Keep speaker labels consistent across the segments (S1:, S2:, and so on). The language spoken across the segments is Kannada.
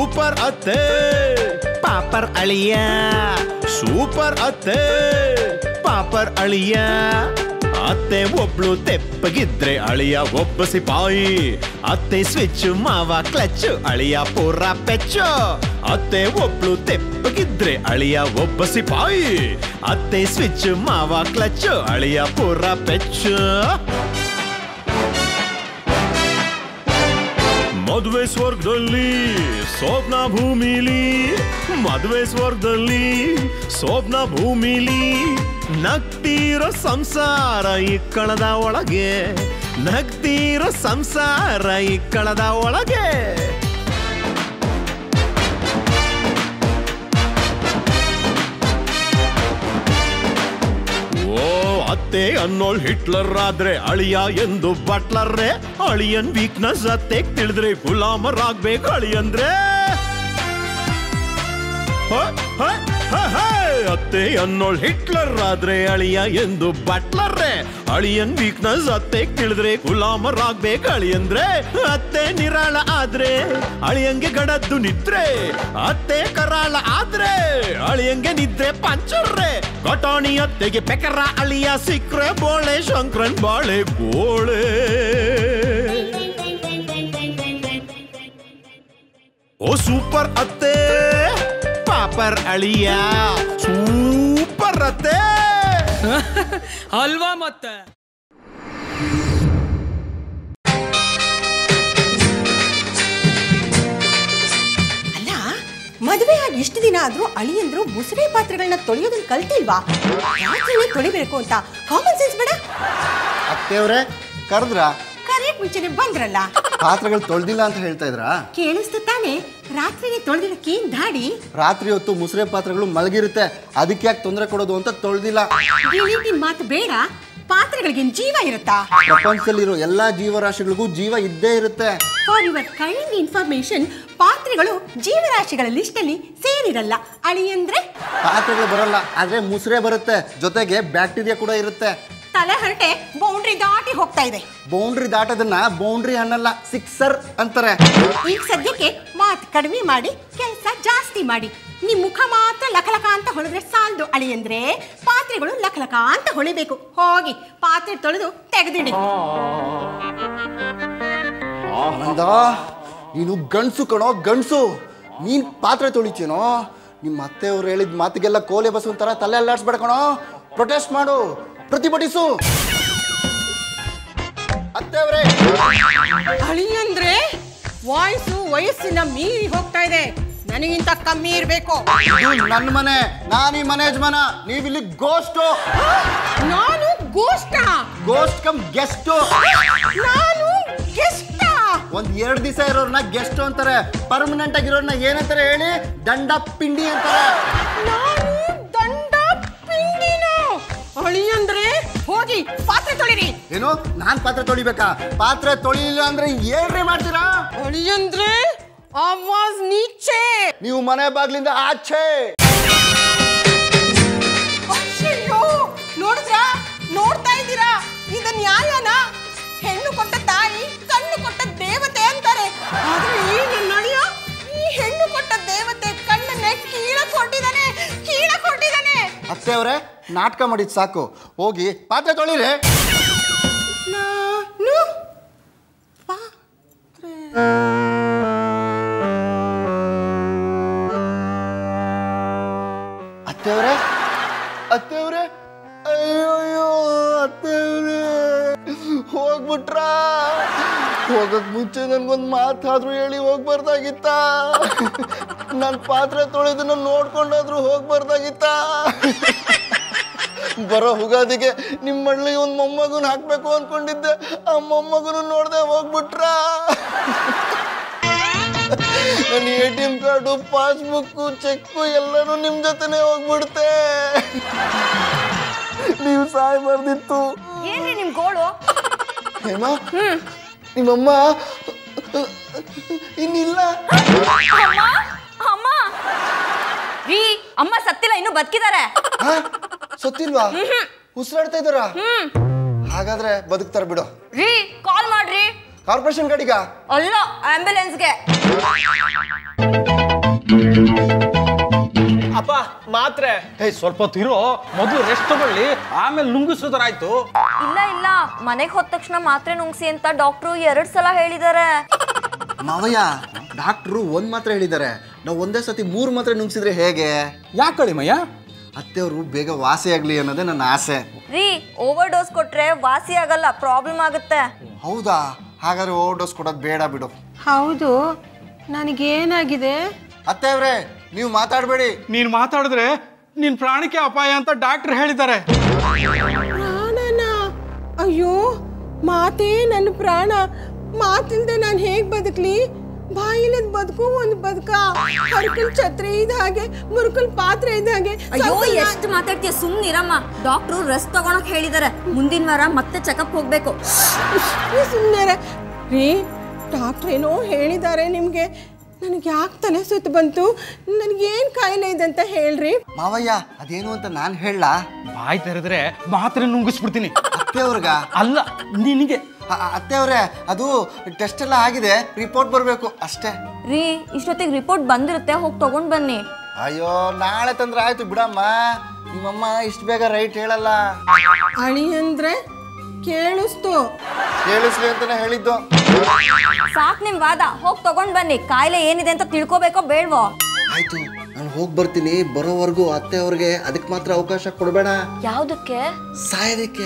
S1: ಸೂಪರ್ ಅತ್ತೆ ಪಾಪರ್ ಅಳಿಯ ಸೂಪರ್ ಅತ್ತೆ ಪಾಪರ್ ಅಳಿಯ ಅತ್ತೆ ಒಬ್ಳು ತೆಪ್ಪಗಿದ್ರೆ ಅಳಿಯ ಒಬ್ಬ ಸಿಪಾಯಿ ಅತ್ತೆ ಸ್ವಿಚ್ ಮಾವ ಕ್ಲಚ್ ಅಳಿಯ ಪೂರ ಪೆಚ್ಚು ಅತ್ತೆ ಒಬ್ಳು ತೆಪ್ಪಗಿದ್ರೆ ಅಳಿಯ ಒಬ್ಬ ಸಿಪಾಯಿ ಅತ್ತೆ ಸ್ವಿಚ್ ಮಾವ ಕ್ಲಚ್ ಅಳಿಯ ಪೂರ ಪೆಚ್ಚು ಮದುವೆ ಸ್ವರ್ಗದಲ್ಲಿ ಸ್ವಪ್ನ ಭೂಮಿಲಿ ಮದುವೆ ಸ್ವರ್ಗದಲ್ಲಿ ಸ್ವಪ್ನ ಭೂಮಿಲಿ ನಗ್ತೀರೋ ಸಂಸಾರ ಇಕ್ಕಳದ ಒಳಗೆ ನಗ್ತೀರೋ ಸಂಸಾರ ಇಕ್ಕಳದ ಒಳಗೆ ಓ ಅತ್ತೆ ಅನ್ನೋಳ್ ಹಿಟ್ಲರ್ ಆದ್ರೆ ಅಳಿಯ ಎಂದು ಬಟ್ಲರ್ರೆ ಅಳಿಯನ್ ವೀಕ್ನೆಸ್ ಅತ್ತೆ ತಿಳಿದ್ರೆ ಗುಲಾಮರಾಗ್ಬೇಕು ಅಳಿಯಂದ್ರೆ ಹ, ಹ, ಹ, ಹ. ಅತ್ತೆ ಅನ್ನೋಳ್ ಹಿಟ್ಲರ್ ಆದ್ರೆ ಅಳಿಯ ಎಂದು ಬಟ್ಲರ್ರೆ ಅಳಿಯನ್ ವೀಕ್ನೆಸ್ ಅತ್ತೆ ತಿಳಿದ್ರೆ ಗುಲಾಮರಾಗ್ಬೇಕು ಅಳಿಯಂದ್ರೆ ಅತ್ತೆ ನಿರಾಳ ಆದ್ರೆ ಅಳಿಯಂಗೆ ಗಡದ್ದು ನಿದ್ರೆ ಅತ್ತೆ ಕರಾಳ ಆದ್ರೆ ಅಳಿಯಂಗೆ ನಿದ್ರೆ ಪಂಚರ್ರೆ ಕಟಾಣಿ ಅತ್ತೆಗೆ ಪೆಕರ ಅಳಿಯ ಸಿಕ್ರೆ ಬೋಳೆ ಶಂಕ್ರನ್ ಬಾಳೆ ಗೋಳೆ ಓ ಸೂಪರ್ ಅತ್ತೆ ಪಾಪರ್ ಅಳಿಯ ಸೂಪರ್ ಅತ್ತೆ
S2: ಅಲ್ವಾ ಮತ್ತೆ
S3: ಅಲ್ಲ ಮದುವೆ ಆಗಿ ಇಷ್ಟು ದಿನ ಆದ್ರೂ ಅಳಿಯಂದ್ರು ಮುಸುರೆ ಪಾತ್ರೆಗಳನ್ನ ತೊಳೆಯೋದನ್ನ ಕಲ್ತಿಲ್ವಾ ರಾತ್ರಿನೇ ತೊಳಿಬೇಕು ಅಂತ ಕಾಮನ್ ಸೆನ್ಸ್ ಬೇಡ
S4: ಅತ್ತೆಯವ್ರೆ ಕರೆದ್ರಾ
S3: ಕರೆಯಕ್ ಮುಂಚೆನೆ ಬಂದ್ರಲ್ಲ
S4: ಪಾತ್ರೆಗಳು ತೊಳ್ದಿಲ್ಲ ಅಂತ ಹೇಳ್ತಾ ಇದ್ರಾ
S3: ಕೇಳಿಸ್ತು ತಾನೆ ರಾತ್ರಿನೇ ತೊಳೆದಿರಕ್ಕೆ ಏನ್ ದಾಡಿ
S4: ರಾತ್ರಿ ಹೊತ್ತು ಮುಸುರೆ ಪಾತ್ರೆಗಳು ಮಲಗಿರುತ್ತೆ ಅದಕ್ಕೆ ಯಾಕೆ ತೊಂದರೆ ಕೊಡೋದು ಅಂತ ತೊಳ್ದಿಲ್ಲ
S3: ಗಿಳಿಟಿನ ಮಾತು ಬೇಡ ಪಾತ್ರೆಗಳಿಗೇನ್ ಜೀವ ಇರುತ್ತಾ
S4: ಪ್ರಪಂಚದಲ್ಲಿರೋ ಎಲ್ಲಾ ಜೀವರಾಶಿಗಳಿಗೂ ಜೀವ ಇದ್ದೇ ಇರುತ್ತೆ
S3: ಫಾರ್ ಯುವರ್ ಕೈಂಡ್ ಇನ್ಫಾರ್ಮೇಶನ್ ಪಾತ್ರೆಗಳು ಜೀವರಾಶಿಗಳ ಲಿಸ್ಟಲ್ಲಿ ಸೇರಿರಲ್ಲ ಅಳಿಯಂದ್ರೆ
S4: ಪಾತ್ರೆಗಳು ಬರಲ್ಲ ಆದ್ರೆ ಮುಸುರೆ ಬರುತ್ತೆ ಜೊತೆಗೆ ಬ್ಯಾಕ್ಟೀರಿಯಾ ಕೂಡ ಇರುತ್ತೆ
S3: ತಲೆ ಹರಟೆ ಬೌಂಡ್ರಿ ದಾಟಿ ಹೋಗ್ತಾ ಇದೆ
S4: ಬೌಂಡ್ರಿ ದಾಟೋದನ್ನ ಬೌಂಡ್ರಿ ಅನ್ನಲ್ಲ ಸಿಕ್ಸರ್ ಅಂತಾರೆ
S3: ಈಗ ಸದ್ಯಕ್ಕೆ ಮಾತು ಕಡಿಮೆ ಮಾಡಿ ಕೆಲಸ ಜಾಸ್ತಿ ಮಾಡಿ ನಿಮ್ ಮುಖ ಮಾತ್ರ ಲಕಲಕ ಅಂತ ಹೊಳೆದ್ರೆ ಸಾಲದು ಅಳಿಯಂದ್ರೆ ಪಾತ್ರೆಗಳು ಲಕಲಕ ಅಂತ ಹೊಳಿಬೇಕು ಹೋಗಿ ಪಾತ್ರೆ ತೊಳೆದು ತೆಗೆದಿಡಿ
S4: ಆನಂದ ನೀನು ಗಂಡ್ಸು ಕಣೋ ಗಂಡ್ಸು ನೀನ್ ಪಾತ್ರೆ ತೊಳಿತೀನೋ ನಿಮ್ಮ ಅತ್ತೆಯವ್ರು ಹೇಳಿದ ಮಾತಿಗೆಲ್ಲ ಕೋಲೆ ಬಸ್ ಒಂಥರ ತಲೆ ಅಲ್ಲಾಡ್ಸ್ಬೇಡ ಕಣೋ ಪ್ರೊಟೆಸ್ಟ್ ಮಾಡು ಪ್ರತಿಭಟಿಸು ಅತ್ತೆಯವ್ರೆ
S3: ಅಳಿಯಂದ್ರೆ ವಾಯ್ಸು ವಯಸ್ಸಿನ ಮೀರಿ ಹೋಗ್ತಾ ಇದೆ ನನಗಿಂತ ಕಮ್ಮಿ ಇರಬೇಕು
S4: ಇದು ನನ್ನ ಮನೆ ನಾನು ಈ ಮನೆ ಯಜಮಾನ ನೀವಿಲ್ಲಿ ಗೋಸ್ಟು
S3: ನಾನು ಗೋಷ್ಟ
S4: ಗೋಸ್ಟ್ ಕಮ್ ಗೆಸ್ಟು
S3: ನಾನು ಗೆಷ್ಟ
S4: ಒಂದ್ ಎರಡ್ ದಿವಸ ಇರೋರ್ನ ಗೆಸ್ಟ್ ಅಂತಾರೆ ಪರ್ಮನೆಂಟ್ ಆಗಿರೋರ್ನ ಏನಂತಾರೆ ಹೇಳಿ ದಂಡ ಪಿಂಡಿ ಅಂತಾರೆ
S3: ನಾನು ದಂಡ ಪಿಂಡಿನ ಅಳಿಯಂದ್ರೆ ಹೋಗಿ ಪಾತ್ರೆ ತೊಳಿರಿ
S4: ಏನು ನಾನ್ ಪಾತ್ರೆ ತೊಳಿಬೇಕಾ ಪಾತ್ರೆ ತೊಳಿಲಿಲ್ಲ ಅಂದ್ರೆ ಏನ್ರಿ ಮಾಡ್ತೀರಾ
S3: ಅಳಿಯಂದ್ರೆ ಆವಾಜ್ ನೀಚೆ
S4: ನೀವು ಮನೆ ಬಾಗ್ಲಿಂದ ಆಚೆ
S3: ಅಯ್ಯಯ್ಯೋ ನೋಡಿದ್ರಾ ನೋಡ್ತಾ ಇದ್ದೀರಾ ಇದು ನ್ಯಾಯನಾ ಹೆಣ್ಣು ಕೊಟ್ಟ ತಾಯಿ ಕಣ್ಣು ಕೊಟ್ಟ ದೇವತೆ ಅಂತಾರೆ ಆದ್ರೆ ಈ ನನ್ನ ಅಳಿಯ ಈ ಹೆಣ್ಣು ಕೊಟ್ಟ ದೇವತೆ ಕಣ್ಣನ್ನೇ ಕೀಳ ಕೊಟ್ಟಿದ್ದಾನೆ ಕೀಳ ಕೊಟ್ಟಿದ್ದಾನೆ
S4: ಅತ್ತೆಯವ್ರೆ ನಾಟಕ ಮಾಡಿದ್ ಸಾಕು ಹೋಗಿ ಪಾತ್ರೆ ತೊಳಿರಿ
S3: ನಾನು ಪಾತ್ರೆ
S4: ಅತ್ತೆಯವ್ರೆ ಅತ್ತೆಯವ್ರೆ ಅಯ್ಯೋಯ್ಯೋ ಅತ್ತೆಯವ್ರೆ ಹೋಗ್ಬಿಟ್ರಾ ಹೋಗಕ್ ಮುಂಚೆ ನನ್ಗೊಂದ್ ಮಾತಾದ್ರೂ ಹೇಳಿ ಹೋಗ್ಬಾರ್ದಾಗಿತ್ತ ನನ್ ಪಾತ್ರೆ ತೊಳೆದನ್ನ ನೋಡ್ಕೊಂಡಾದ್ರೂ ಹೋಗ್ಬಾರ್ದಾಗಿತ್ತ ಬರೋ ಉಗಾದಿಗೆ ನಿಮ್ಮ ಮಳ್ಳಿಗೆ ಒಂದು ಮೊಮ್ಮಗುನ ಹಾಕ್ಬೇಕು ಅನ್ಕೊಂಡಿದ್ದೆ ಆ ಮೊಮ್ಮಗುನು ನೋಡ್ದೆ ಹೋಗ್ಬಿಟ್ರಾ ನನ್ನ A T M card passbook cheque ಎಲ್ಲನೂ ನಿಮ್ಮ ಜೊತೆನೆ ಹೋಗ್ಬಿಡುತ್ತೆ ನೀವು ಸಾಯ್ಬಾರ್ದಿತ್ತು
S5: ಏನ್ರಿ ನಿಮ್ ಗೋಳು
S4: ಹೇಮ ನಿಮ್ಮಮ್ಮ ಇನ್ನಿಲ್ಲ
S5: ಅಮ್ಮ ಅಮ್ಮ ರೀ ಅಮ್ಮ ಸತ್ತಿಲ್ಲ ಇನ್ನು ಬದುಕಿದ್ದಾರೆ
S4: ಹಾ? ಸತ್ತಿಲ್ವಾ ಉಸಿರಾಡ್ತಾ ಇದ್ದಾರಾ ಹಾಗಾದ್ರೆ ಬದುಕ್ತಾರ ಬಿಡು
S5: ರೀ ಕಾಲ್ ಮಾಡ್ರಿ
S4: ಕಾರ್ಪೊರೇಷನ್ ಗಾಡಿಗ
S5: ಅಲ್ಲ ಆಂಬ್ಯುಲೆನ್ಸ್ಗೆ
S2: ಅಪ್ಪ ಮಾತ್ರೆ
S6: ಏಯ್ ಸ್ವಲ್ಪ ಹೊತ್ತು ಇರೋ ಮೊದಲು ರೆಸ್ಟ್ ತಗೊಳ್ಳಿ ಆಮೇಲೆ ನುಂಗಿಸೋದ್ರಾಯ್ತು
S5: ಇಲ್ಲ ಇಲ್ಲ ಮನೆಗೆ ಹೋದ ತಕ್ಷಣ ಮಾತ್ರೆ ನುಂಗ್ಸಿ ಅಂತ ಡಾಕ್ಟ್ರು ಎರಡ್ ಸಲ ಹೇಳಿದ್ದಾರೆ
S4: ಮಾವಯ್ಯ ಡಾಕ್ಟ್ರು ಒಂದ್ ಮಾತ್ರ ಹೇಳಿದ್ದಾರೆ ನಾವು ಒಂದೇ ಸತಿ ಮೂರು ಮಾತ್ರ ನುಂಗ್ಸಿದ್ರೆ ಹೇಗೆ
S6: ಯಾಕೆ ಕಳಿಮಯ್ಯ
S4: ಅತ್ತೆಯವರು ಬೇಗ ವಾಸಿ ಆಗ್ಲಿ ಅನ್ನೋದೇ ನನ್ನ ಆಸೆ
S5: ರೀ ಓವರ್ ಡೋಸ್ ಕೊಟ್ರೆ ವಾಸಿ ಆಗಲ್ಲ ಪ್ರಾಬ್ಲಮ್ ಆಗುತ್ತೆ
S4: ಹೌದಾ ಹಾಗಾದ್ರೆ ಓವರ್ ಡೋಸ್ ಕೊಡೋದು ಬೇಡ ಬಿಡು
S3: ಹೌದು ನನಗೇನಾಗಿದೆ
S4: ಅತ್ತೆಯವ್ರೆ ನೀವು ಮಾತಾಡಬೇಡಿ
S6: ನೀನ್ ಮಾತಾಡಿದ್ರೆ ನಿನ್ ಪ್ರಾಣಕ್ಕೆ ಅಪಾಯ ಅಂತ ಡಾಕ್ಟರ್ ಹೇಳಿದ್ದಾರೆ
S3: ಪ್ರಾಣನ ಅಯ್ಯೋ ಮಾತೇ ನನ್ನ ಪ್ರಾಣ ಮಾತಿಲ್ದೆ ನಾನು ಹೇಗ್ ಬದುಕ್ಲಿ ಬಾಯಿಲದ ಬದುಕು ಒಂದು ಬದುಕ ಹರ್ಕಲ್ ಛತ್ರಿ ಇದ್ದ ಹಾಗೆ ಮುರುಕಲ್ ಪಾತ್ರೆ ಇದ್ದ ಹಾಗೆ
S5: ಅಯ್ಯೋ ಎಷ್ಟು ಮಾತಾಡ್ತೀಯ ಸುಮ್ನಿರಮ್ಮ ಡಾಕ್ಟ್ರು ರೆಸ್ಟ್ ತಗೊಳಕ್ ಹೇಳಿದ್ದಾರೆ ಮುಂದಿನ ವಾರ ಮತ್ತೆ ಚೆಕಪ್ ಹೋಗ್ಬೇಕು
S3: ಸುಮ್ಮನೆ ರೀ ಡಾಕ್ಟ್ರ್ ಏನೋ ಹೇಳಿದ್ದಾರೆ ನಿಮಗೆ ನನಗೆ ಯಾಕೆ ತಲೆ ಸುತ್ತು ಬಂತು ನನಗೇನು ಕಾಯಿಲೆ ಇದೆ ಅಂತ ಹೇಳ್ರಿ
S4: ಮಾವಯ್ಯ ಅದೇನು ಅಂತ ನಾನು ಹೇಳ
S6: ಬಾಯಿ ತೆರೆದ್ರೆ ಮಾತ್ರೆ ನುಂಗಿಸ್ಬಿಡ್ತೀನಿ
S4: ಅತ್ತೆಯವ್ರಿಗ
S6: ಅಲ್ಲ ನಿನಗೆ
S4: ಅತ್ತೆಯವ್ರೆ ಅದು ಟೆಸ್ಟ್ ಎಲ್ಲ ಆಗಿದೆ ರಿಪೋರ್ಟ್ ಬರಬೇಕು ಅಷ್ಟೇ
S5: ರೀ ಇಷ್ಟೊತ್ತಿಗೆ ರಿಪೋರ್ಟ್ ಬಂದಿರುತ್ತೆ ಹೋಗಿ ತಗೊಂಡ್ ಬನ್ನಿ
S4: ಅಯ್ಯೋ ನಾಳೆ ತಂದ್ರೆ ಆಯ್ತು ಬಿಡಮ್ಮ ನಿಮ್ಮಮ್ಮ ಇಷ್ಟು ಬೇಗ ರೈಟ್ ಹೇಳಲ್ಲ
S3: ಅಳಿ ಅಂದ್ರೆ ಕೇಳಿಸ್ತು
S4: ಕೇಳಿಸ್ಲಿ ಅಂತಾನೆ ಹೇಳಿದ್ದು
S5: ಸಾಕ್ ನಿಮ್ ವಾದ ಹೋಗಿ ತಗೊಂಡ್ ಬನ್ನಿ ಕಾಯಿಲೆ ಏನಿದೆ ಅಂತ ತಿಳ್ಕೊಬೇಕೋ ಬೇಡ್ವೋ
S4: ಆಯ್ತು ನಾನು ಹೋಗಿ ಬರ್ತೀನಿ ಬರೋವರೆಗೂ ಅತ್ತೆಯವ್ರಿಗೆ ಅದಕ್ಕೆ ಮಾತ್ರ ಅವಕಾಶ ಕೊಡಬೇಡ
S5: ಯಾವ್ದಕ್ಕೆ
S4: ಸಾಯೋದಕ್ಕೆ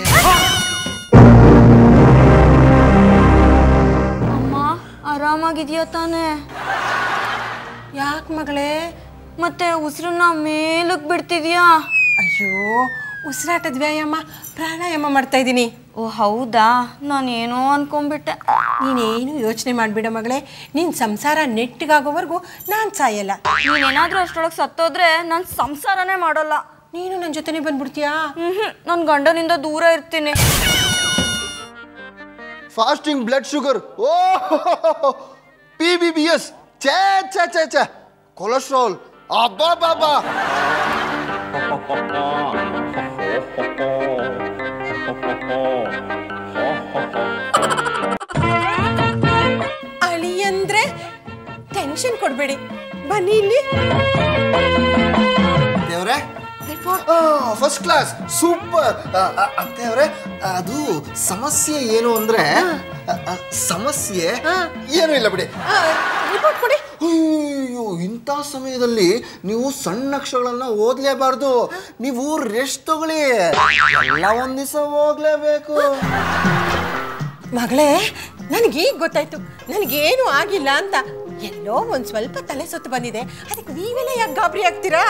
S5: ಅಮ್ಮ ಆರಾಮಾಗಿದ್ಯಾ ತಾನೇ
S3: ಯಾಕೆ ಮಗಳೇ
S5: ಮತ್ತೆ ಉಸಿರನ್ನ ಮೇಲಕ್ ಬಿಡ್ತಿದ್ಯಾ
S3: ಅಯ್ಯೋ ಉಸಿರಾಟದ ವ್ಯಾಯಾಮ ಪ್ರಾಣಾಯಾಮ ಮಾಡ್ತಾ ಇದ್ದೀನಿ
S5: ಓ ಹೌದಾ ನಾನೇನೋ ಅನ್ಕೊಂಡ್ಬಿಟ್ಟೆ
S3: ನೀನೇನು ಯೋಚನೆ ಮಾಡಬೇಡ ಮಗಳೇ ನಿನ್ನ ಸಂಸಾರ ನೆಟ್ಟಿಗಾಗೋವರೆಗೂ ನಾನು ಸಾಯಲ್ಲ
S5: ನೀನೇನಾದ್ರೂ ಅಷ್ಟರೊಳಗೆ ಸತ್ತೋದ್ರೆ ನಾನು ಸಂಸಾರನೇ ಮಾಡಲ್ಲ
S3: ನೀನು ನನ್ನ ಜೊತೆನೇ ಬಂದ್ಬಿಡ್ತೀಯಾ
S5: ಹ್ಮ್ ನನ್ನ ಗಂಡನಿಂದ ದೂರ ಇರ್ತೀನಿ
S4: ಫಾಸ್ಟಿಂಗ್ ಬ್ಲಡ್ ಶುಗರ್ ಓ ಪಿ ಬಿ ಬಿ ಎಸ್ ಛೇ ಛೇ ಛೇ ಛೇ ಕೊಲೆಸ್ಟ್ರಾಲ್ ಅಬ್ಬಾ ಬಾಬಾ
S3: ಅಳಿ ಅಂದ್ರೆ ಟೆನ್ಷನ್ ಕೊಡಬೇಡಿ ಬನ್ನಿ ಇಲ್ಲಿ
S4: ದೇವ್ರೆ ಫಸ್ಟ್ ಕ್ಲಾಸ್ ಸೂಪರ್ ಅತ್ತೆಯವ್ರೆ ಅದು ಸಮಸ್ಯೆ ಏನು ಅಂದ್ರೆ ಆ, ಆ, ಸಮಸ್ಯೆ ಏನೂ ಇಲ್ಲ ಬಿಡಿ
S3: ರಿಪೋರ್ಟ್ ಕೊಡಿ
S4: ಅಯ್ಯೋ ಇಂಥ ಸಮಯದಲ್ಲಿ ನೀವು ಸಣ್ಣ ಅಕ್ಷರಗಳನ್ನ ಓದ್ಲೇಬಾರ್ದು ನೀವು ರೆಸ್ಟ್ ತಗೊಳ್ಳಿ ಎಲ್ಲ ಒಂದ್ ದಿವಸ ಹೋಗ್ಲೇಬೇಕು
S3: ಮಗಳೇ ನನಗೀಗ ಗೊತ್ತಾಯ್ತು ನನಗೇನು ಆಗಿಲ್ಲ ಅಂತ ಎಲ್ಲೋ ಒಂದು ಸ್ವಲ್ಪ ತಲೆ ಸುತ್ತು ಬಂದಿದೆ ಅದಕ್ಕೆ ನೀವೆಲ್ಲ ಯಾಕೆ ಗಾಬರಿ ಆಗ್ತೀರಾ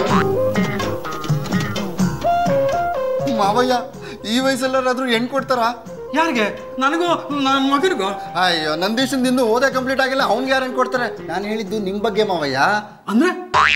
S4: ಮಾವಯ್ಯ ಈ ವಯಸ್ಸಲ್ಲಾದ್ರೂ ಹೆಣ್ ಕೊಡ್ತಾರಾ
S6: ಯಾರಿಗೆ ನನಗೂ ನನ್ನ ಮಗನಿಗೂ
S4: ಅಯ್ಯೋ ನಂದೀಶನ್ ಇನ್ನು ಓದೇ ಕಂಪ್ಲೀಟ್ ಆಗಿಲ್ಲ ಅವ್ನ್ಗೆ ಯಾರು ಹೆಣ್ ಕೊಡ್ತಾರೆ ನಾನು ಹೇಳಿದ್ದು ನಿಮ್ ಬಗ್ಗೆ ಮಾವಯ್ಯ
S6: ಅಂದ್ರೆ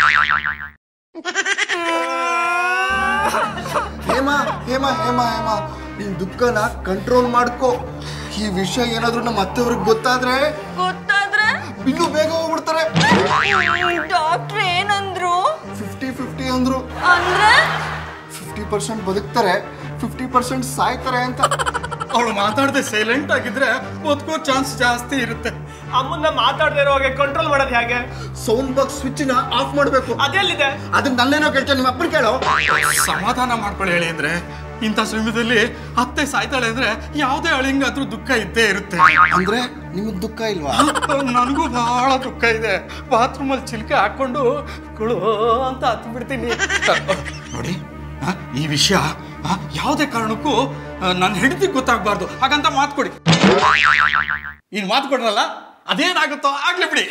S4: ಹೇಮ ಹೇಮ ಹೇಮ ಹೇಮ ನಿನ್ ದುಃಖನ ಕಂಟ್ರೋಲ್ ಮಾಡ್ಕೋ ಈ ವಿಷಯ ಏನಾದ್ರೂ ನಮ್ಮ ಅತ್ತೆಯವ್ರಿಗೆ ಗೊತ್ತಾದ್ರೆ
S5: ಗೊತ್ತಾದ್ರೆ
S4: ಇನ್ನೂ ಬೇಗ ಹೋಗ್ಬಿಡ್ತಾರೆ
S5: ಡಾಕ್ಟ್ರ್ ಏನಂದ್ರು
S4: ಫಿಫ್ಟಿ ಫಿಫ್ಟಿ ಅಂದ್ರು
S5: ಅಂದ್ರೆ
S4: ಫಿಫ್ಟಿ ಪರ್ಸೆಂಟ್ ಬದುಕ್ತಾರೆ ಫಿಫ್ಟಿ ಪರ್ಸೆಂಟ್ ಸಾಯ್ತಾರೆ ಅಂತ
S6: ಅವಳು ಮಾತಾಡದೆ ಸೈಲೆಂಟ್ ಆಗಿದ್ರೆ ಬದುಕೋ ಚಾನ್ಸ್ ಜಾಸ್ತಿ ಇರುತ್ತೆ
S2: ಅಮ್ಮನ್ನ ಮಾತಾಡದೇ ಇರೋ ಹಾಗೆ ಕಂಟ್ರೋಲ್ ಮಾಡೋದು ಹೇಗೆ
S4: ಸೌಂಡ್ ಬಾಕ್ಸ್ ಸ್ವಿಚ್ ನ ಆಫ್ ಮಾಡ್ಬೇಕು
S2: ಅದೆಲ್ಲಿದೆ
S4: ಅದನ್ನ ನನ್ನೇನೋ ಕೇಳ್ತೇನೆ ನಿಮ್ಮ ಅಪ್ಪನ ಕೇಳೋ
S6: ಸಮಾಧಾನ ಮಾಡ್ಕೊಳ್ಳಿ ಹೇಳಿ ಅಂದ್ರೆ ಇಂಥ ಸಮಯದಲ್ಲಿ ಅತ್ತೆ ಸಾಯ್ತಾಳೆ ಅಂದ್ರೆ ಯಾವುದೇ ಅಳಿಂಗಾದ್ರೂ ದುಃಖ ಇದ್ದೇ ಇರುತ್ತೆ
S4: ಅಂದ್ರೆ ನಿಮಗ್ ದುಃಖ ಇಲ್ವಾ
S6: ನನಗೂ ಬಹಳ ದುಃಖ ಇದೆ ಬಾತ್ರೂಮ್ ಅಲ್ಲಿ ಚಿಲ್ಕೆ ಹಾಕೊಂಡು ಕುಳು ಅಂತ ಹತ್ತು ಬಿಡ್ತೀನಿ ನೋಡಿ ಆ, ಈ ವಿಷಯ ಆ, ಯಾವುದೇ ಕಾರಣಕ್ಕೂ ನನ್ನ ಹೆಂಡತಿಗೆ ಗೊತ್ತಾಗ್ಬಾರ್ದು ಹಾಗಂತ ಮಾತು ಕೊಡಿ ಇನ್ ಮಾತು ಕೊಡ್ರಲ್ಲ ಅದೇನಾಗುತ್ತೋ ಆಗ್ಲಿ ಬಿಡಿ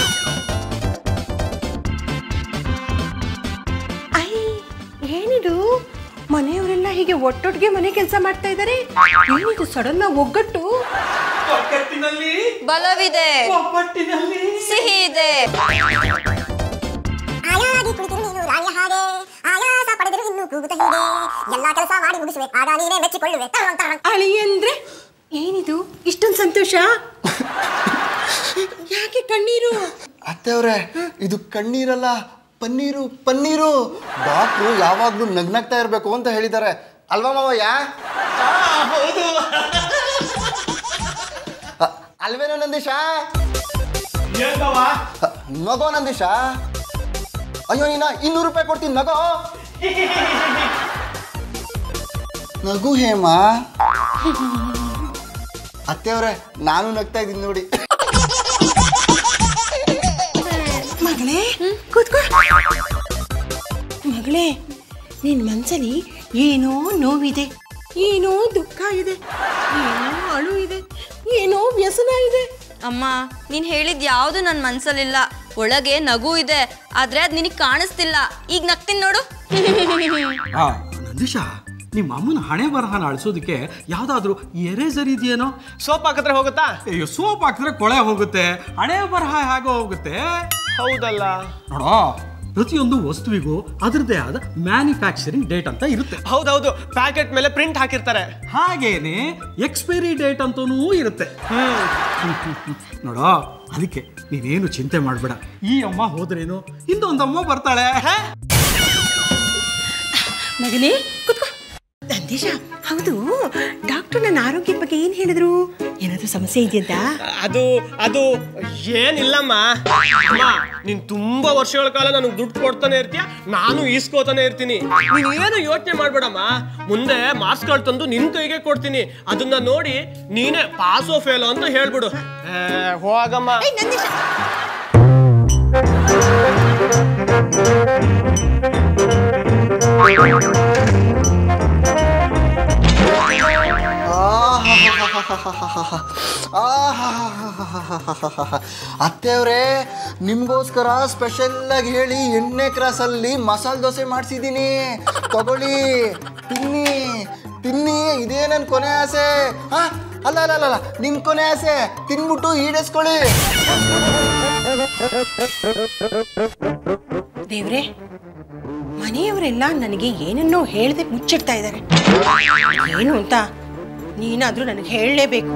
S3: ಐ ಏನಿದು ಮನೆಯವರೆಲ್ಲ ಹೀಗೆ ಒಟ್ಟೊಟ್ಟಿಗೆ ಮನೆ ಕೆಲಸ ಮಾಡ್ತಾ ಇದ್ದಾರೆ ಏನಿದು ಸಡನ್ ಆಗಿ ಒಗ್ಗಟ್ಟು
S6: ಒಗ್ಗಟ್ಟಿನಲ್ಲಿ
S5: ಬಲವಿದೆ
S6: ಒಬ್ಬಟ್ಟಿನಲ್ಲಿ
S5: ಸಿಹಿ ಇದೆ
S7: ಆಯಾಗಿ ಕುಳಿತಿರು ನೀನು ರಾಣಿಯ ಹಾಗೆ ಆಯಾಸ ಪಡೆದಿರು ಇನ್ನು ಕೂಗುತ್ತ ಹೀಗೆ ಎಲ್ಲಾ ಕೆಲಸ ಮಾಡಿ ಮುಗಿಸುವೆ ಆಗ ನೀನೇ ಮೆಚ್ಚಿಕೊಳ್ಳುವೆ ತರಂ ತರಂ
S3: ಅಳಿ ಅಂದ್ರೆ ಏನಿದು ಇಷ್ಟೊಂದು ಸಂತೋಷ ಯಾಕೆ ಕಣ್ಣೀರು
S4: ಅತ್ತೆಯವ್ರೆ ಇದು ಕಣ್ಣೀರಲ್ಲ ಪನ್ನೀರು ಪನ್ನೀರು ಡಾಕ್ಟ್ರು ಯಾವಾಗ್ಲೂ ನಗ್ನಗ್ತಾ ಇರ್ಬೇಕು ಅಂತ ಹೇಳಿದ್ದಾರೆ ಅಲ್ವಾ ಮಾವಯ್ಯ ಅ- ಅಲ್ವೇನೋ ನಂದೀಶ
S2: ಏನ್ ಬಾವ
S4: ನಗೋ ನಂದೀಶ ಅಯ್ಯೋ ನೀನ ಇನ್ನೂರು ರೂಪಾಯಿ ಕೊಡ್ತೀನಿ ನಗೋ ನಗು ಹೇಮ ಅತ್ತೆಯವ್ರೆ ನಾನು ನಗ್ತಾ ಇದ್ದೀನಿ ನೋಡಿ
S3: ಮಗಳೇ ಕೂತ್ಕೋ ಮಗಳೇ ನಿನ್ ಮನ್ಸಲ್ಲಿ ಏನೋ ನೋವಿದೆ ಏನೋ ದುಃಖ ಇದೆ ಏನೋ ಅಳು ಇದೆ ಏನೋ ವ್ಯಸನ ಇದೆ
S5: ಅಮ್ಮ ನೀನ್ ಹೇಳಿದ್ ಯಾವುದು ನನ್ನ ಮನ್ಸಲ್ಲಿಲ್ಲ ಒಳಗೆ ನಗು ಇದೆ ಆದ್ರೆ ಅದ್ ನಿನಗ್ ಕಾಣಿಸ್ತಿಲ್ಲ ಈಗ ನಗ್ತೀನಿ ನೋಡು
S6: ಆ, ನಂದೀಶ ನಿಮ್ಮ ಅಮ್ಮನ ಹಣೆ ಬರಹನ ಅಳಿಸೋದಕ್ಕೆ ಯಾವ್ದಾದ್ರು ಎರೇಸರ್ ಇದೆಯೇನೋ
S2: ಸೋಪ್ ಹಾಕಿದ್ರೆ ಹೋಗುತ್ತಾ
S6: ಅಯ್ಯೋ ಸೋಪ್ ಹಾಕಿದ್ರೆ ಕೊಳೆ ಹೋಗುತ್ತೆ ಹಣೆ ಬರಹ ಹೇಗೋ ಹೋಗುತ್ತೆ
S2: ಹೌದಲ್ಲ
S6: ನೋಡೋ ಪ್ರತಿಯೊಂದು ವಸ್ತುವಿಗೂ ಅದರದ್ದೇ ಆದ ಮ್ಯಾನುಫ್ಯಾಕ್ಚರಿಂಗ್ ಡೇಟ್ ಅಂತ ಇರುತ್ತೆ
S2: ಹೌದೌದು ಪ್ಯಾಕೆಟ್ ಮೇಲೆ ಪ್ರಿಂಟ್ ಹಾಕಿರ್ತಾರೆ
S6: ಹಾಗೇನೆ ಎಕ್ಸ್ಪೈರಿ ಡೇಟ್ ಅಂತನೂ ಇರುತ್ತೆ ನೋಡೋ ಅದಕ್ಕೆ ನೀನೇನು ಚಿಂತೆ ಮಾಡಬೇಡ ಈ ಅಮ್ಮ ಹೋದ್ರೇನು ಇನ್ನೊಂದಮ್ಮ ಬರ್ತಾಳೆ
S3: ಮಗನೇ ಕೂತ್ಕೋ ನಂದೀಶ ಹೌದು ಡಾಕ್ಟರ್ ನನ್ನ ಆರೋಗ್ಯದ ಬಗ್ಗೆ ಏನ್ ಹೇಳಿದ್ರು ಏನಾದ್ರೂ ಸಮಸ್ಯೆ ಇದೆಯಂತ
S2: ಅದು ಅದು ಏನಿಲ್ಲಮ್ಮ ಅಮ್ಮ ನೀನ್ ತುಂಬಾ ವರ್ಷಗಳ ಕಾಲ ನನಗೆ ದುಡ್ಡು ಕೊಡ್ತಾನೆ ಇರ್ತೀಯ ನಾನು ಈಸ್ಕೋತಾನೆ ಇರ್ತೀನಿ ನೀನ್ ಏನು ಯೋಚನೆ ಮಾಡ್ಬೇಡಮ್ಮ ಮುಂದೆ ಮಾರ್ಕ್ಸ್ಗಳು ತಂದು ನಿನ್ ಕೈಗೆ ಕೊಡ್ತೀನಿ ಅದನ್ನ ನೋಡಿ ನೀನೇ ಪಾಸೋ ಫೇಲೋ ಅಂತ ಹೇಳ್ಬಿಡು ಏ, ಹೋಗಮ್ಮ
S3: ಏಯ್ ನಂದೀಶ
S4: ಅತ್ತೆಯವ್ರೆ ನಿಮ್ಗೋಸ್ಕರ ಸ್ಪೆಷಲ್ ಆಗಿ ಹೇಳಿ ಎಣ್ಣೆ ಕ್ರಾಸಲ್ಲಿ ಮಸಾಲೆ ದೋಸೆ ಮಾಡಿಸಿದ್ದೀನಿ ತಗೊಳ್ಳಿ ತಿನ್ನಿ ತಿನ್ನಿ ಇದೇ ನನ್ನ ಕೊನೆ ಆಸೆ ಹಾ ಅಲ್ಲ ಅಲ್ಲ ಅಲ್ಲ ಅಲ್ಲ ನಿಮ್ಮ ಕೊನೆ ಆಸೆ ತಿನ್ಬಿಟ್ಟು ಈಡೇಸ್ಕೊಳ್ಳಿ
S3: ದೇವ್ರೆ ಮನೆಯವರೆಲ್ಲ ನನಗೆ ಏನನ್ನೋ ಹೇಳ್ದೆ ಮುಚ್ಚಿಡ್ತಾ ಇದ್ದಾರೆ ಏನು ಅಂತ ನೀನಾದ್ರೂ ನನಗೆ ಹೇಳಲೇಬೇಕು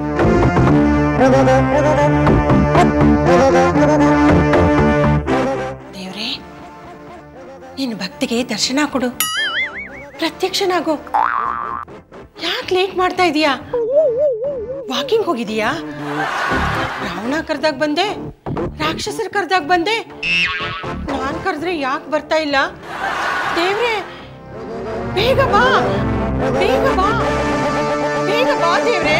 S3: ದೇವ್ರೆ ನಿನ್ನ ಭಕ್ತಿಗೆ ದರ್ಶನ ಕೊಡು ಪ್ರತ್ಯಕ್ಷನಾಗು ಯಾಕೆ ಲೇಟ್ ಮಾಡ್ತಾ ಇದೀಯಾ ವಾಕಿಂಗ್ ಹೋಗಿದೀಯಾ ರಾವಣ ಕರ್ದಾಗ ಬಂದೆ ರಾಕ್ಷಸರ ಕರ್ದಾಗ ಬಂದೆ ನಾನ್ ಕರೆದ್ರೆ ಯಾಕೆ ಬರ್ತಾ ಇಲ್ಲ ದೇವ್ರೆ ಬೇಗ ಬಾ ಬೇಗ ಬಾ ಬೇಗ ಬಾ ದೇವ್ರೆ